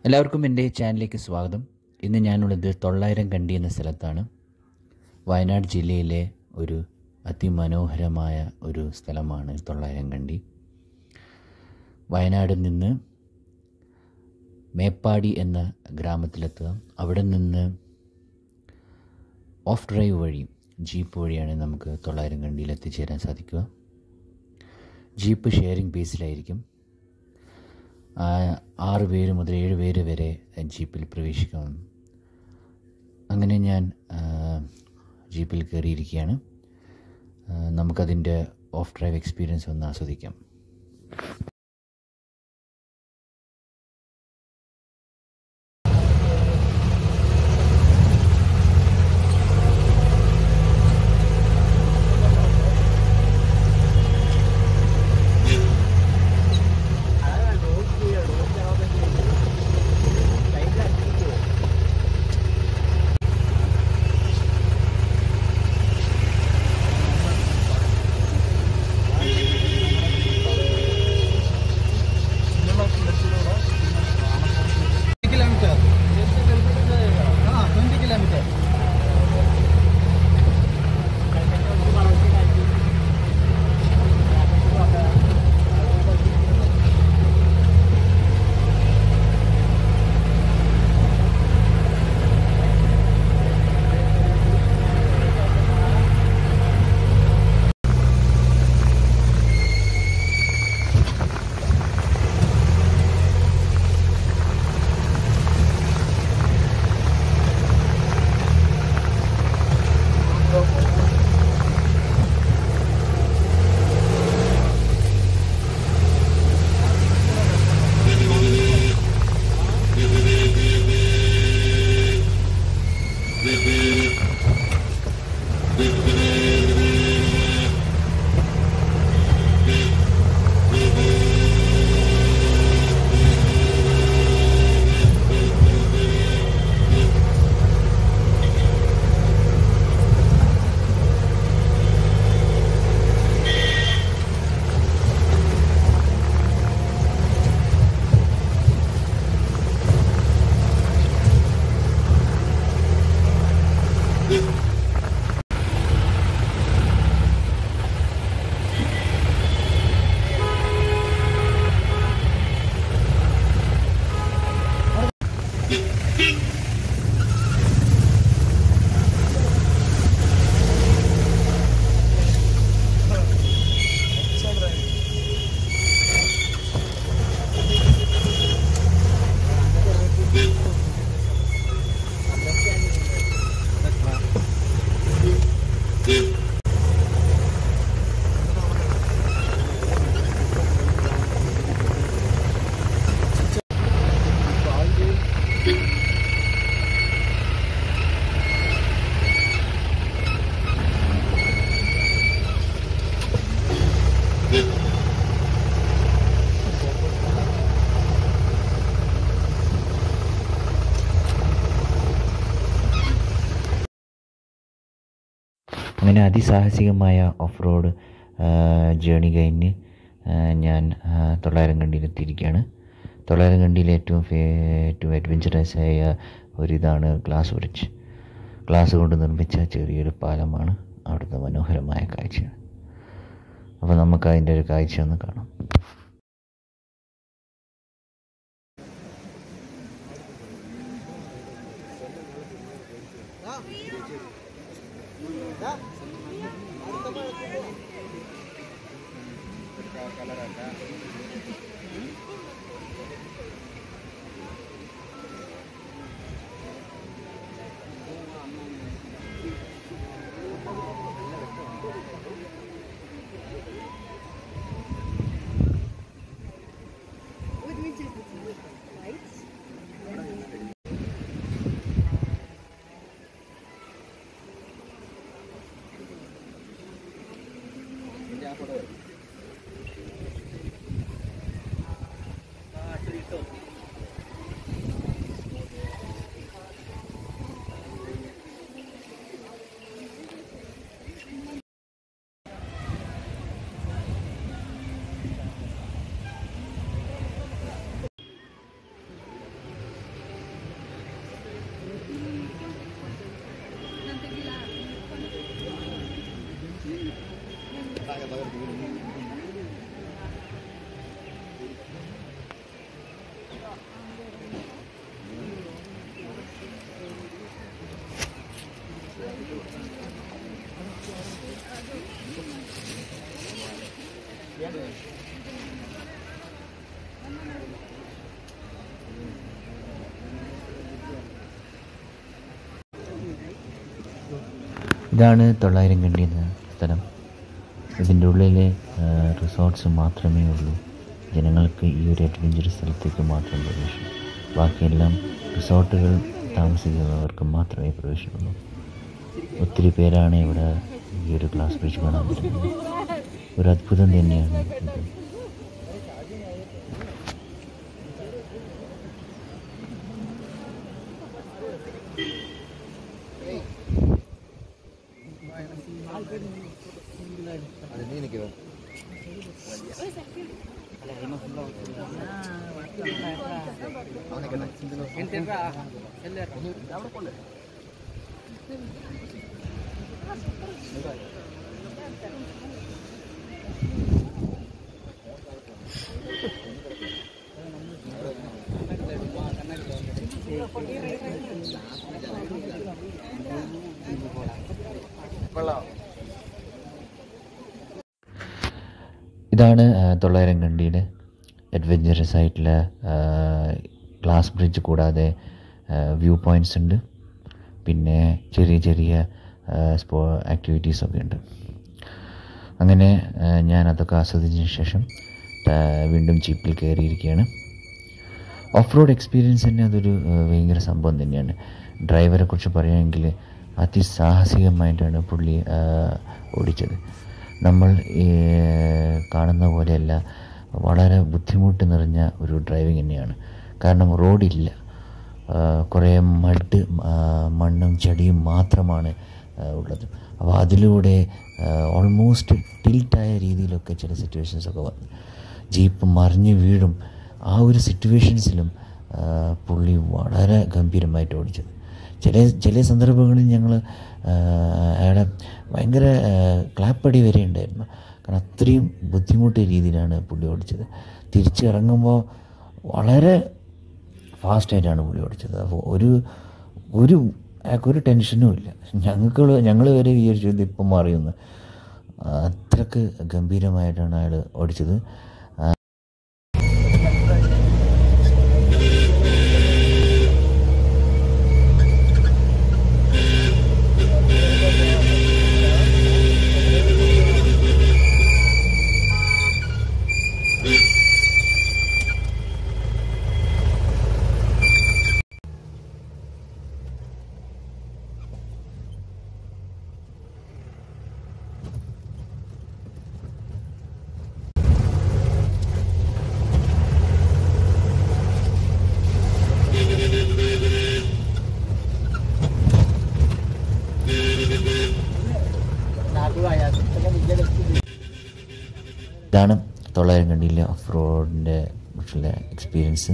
എല്ലാവർക്കും എൻ്റെ ചാനലിലേക്ക് സ്വാഗതം ഇന്ന് ഞാനുള്ളത് തൊള്ളായിരം കണ്ടി എന്ന സ്ഥലത്താണ് വയനാട് ജില്ലയിലെ ഒരു അതിമനോഹരമായ ഒരു സ്ഥലമാണ് തൊള്ളായിരം കണ്ടി വയനാട് നിന്ന് മേപ്പാടി എന്ന ഗ്രാമത്തിലെത്തുക അവിടെ നിന്ന് ഓഫ് ഡ്രൈവ് വഴി ജീപ്പ് വഴിയാണ് നമുക്ക് തൊള്ളായിരം കണ്ടിയിൽ എത്തിച്ചേരാൻ സാധിക്കുക ജീപ്പ് ഷെയറിംഗ് ബേസിലായിരിക്കും ആ, ആറ് പേര് മുതൽ ഏഴ് പേര് വരെ ജീപ്പിൽ പ്രവേശിക്കാം അങ്ങനെ ഞാൻ ആ, ജീപ്പിൽ കയറിയിരിക്കുകയാണ് ആ, നമുക്കതിൻ്റെ ഓഫ് ഡ്രൈവ് എക്സ്പീരിയൻസ് ഒന്ന് ആസ്വദിക്കാം किलोमीटर हाँ ट्वेंटी किलोमीटर അങ്ങനെ അതിസാഹസികമായ ഓഫ് റോഡ് ജേണി കഴിഞ്ഞ് ആ, ഞാൻ ആ, തൊള്ളായിരം കണ്ടിയിലെത്തിയിരിക്കുകയാണ് തൊള്ളായിരം കണ്ടിയിലെ ഏറ്റവും ഫേ ഏറ്റവും അഡ്വഞ്ചറസ് ആയ ഒരിതാണ് ഗ്ലാസ് ബ്രിഡ്ജ് ഗ്ലാസ് കൊണ്ട് നിർമ്മിച്ച ചെറിയൊരു പാലമാണ് അവിടുത്തെ മനോഹരമായ കാഴ്ച അപ്പോൾ നമുക്ക് അതിൻ്റെ ഒരു കാഴ്ച ഒന്ന് കാണാം ഇതാണ് തൊള്ളായിരം കണ്ടി എന്ന സ്ഥലം ഇതിൻ്റെ ഉള്ളിലെ റിസോർട്ട്സ് മാത്രമേ ഉള്ളൂ ജനങ്ങൾക്ക് ഈ ഒരു അഡ്വഞ്ചറസ് സ്ഥലത്തേക്ക് മാത്രം പ്രവേശനം ബാക്കിയെല്ലാം റിസോർട്ടുകൾ താമസിക്കുന്നവർക്ക് മാത്രമേ പ്രവേശനമുള്ളൂ ഒത്തിരി പേരാണ് ഇവിടെ ഈ ഒരു ഗ്ലാസ് ബ്രിഡ്ജ് കാണാൻ വരുന്നത് ഒരു അത്ഭുതം തന്നെയാണ് ഇത് ഇതാണ് ആ, തൊള്ളായിരം കണ്ടിയുടെ അഡ്വഞ്ചറസ് ആയിട്ടുള്ള ആ, ഗ്ലാസ് ബ്രിഡ്ജ് കൂടാതെ വ്യൂ പോയിൻറ്റ്സ് ഉണ്ട് പിന്നെ ചെറിയ ചെറിയ ആ, സ്പോ ആക്ടിവിറ്റീസൊക്കെ ഉണ്ട് അങ്ങനെ ആ, ഞാൻ അതൊക്കെ ആസ്വദിച്ചതിന് ശേഷം ആ, വീണ്ടും ജീപ്പിൽ കയറിയിരിക്കുകയാണ് ഓഫ് റോഡ് എക്സ്പീരിയൻസ് തന്നെ അതൊരു ആ, ഭയങ്കര സംഭവം തന്നെയാണ് ഡ്രൈവറെ കുറിച്ച് പറയുകയാണെങ്കിൽ അതിസാഹസികമായിട്ടാണ് പുള്ളി ആ, ഓടിച്ചത് നമ്മൾ ഈ, കാണുന്ന പോലെയല്ല വളരെ ബുദ്ധിമുട്ട് നിറഞ്ഞ ഒരു ഡ്രൈവിംഗ് തന്നെയാണ് കാരണം റോഡില്ല ആ, കുറേ മഡ് ആ, മണ്ണും ചെടിയും മാത്രമാണ് ആ, ഉള്ളത് അപ്പോൾ അതിലൂടെ ഓൾമോസ്റ്റ് ടിൽറ്റായ രീതിയിലൊക്കെ ചില സിറ്റുവേഷൻസ് ഒക്കെ വന്നു ജീപ്പ് മറിഞ്ഞ് വീഴും ആ ഒരു സിറ്റുവേഷൻസിലും ആ, പുള്ളി വളരെ ഗംഭീരമായിട്ട് ഓടിച്ചത് ചില ചില സന്ദർഭങ്ങളിൽ ഞങ്ങൾ അയാളെ ഭയങ്കര ആ, ക്ലാപ്പടി വരെ ഉണ്ടായിരുന്നു കാരണം അത്രയും ബുദ്ധിമുട്ടിയ രീതിയിലാണ് പുള്ളി ഓടിച്ചത് തിരിച്ചിറങ്ങുമ്പോൾ വളരെ ഫാസ്റ്റായിട്ടാണ് പുള്ളി ഓടിച്ചത് അപ്പോൾ ഒരു ഒരു അയാൾക്കൊരു ടെൻഷനും ഇല്ല ഞങ്ങൾക്ക് ഞങ്ങൾ വരെ വിചാരിച്ചു ഇത് ഇപ്പം മാറിയെന്ന് അത്രക്ക് ഗംഭീരമായിട്ടാണ് അയാൾ ഓടിച്ചത് ആ, ഇതാണ് തൊള്ളായിരം കണ്ടിയിലെ ഓഫ് റോഡിൻ്റെ കുറിച്ചുള്ള എക്സ്പീരിയൻസ്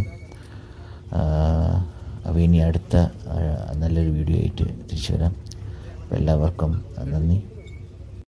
അപ്പോൾ ഇനി അടുത്ത ആ, നല്ലൊരു വീഡിയോ ആയിട്ട് തിരിച്ചു വരാം അപ്പോൾ എല്ലാവർക്കും നന്ദി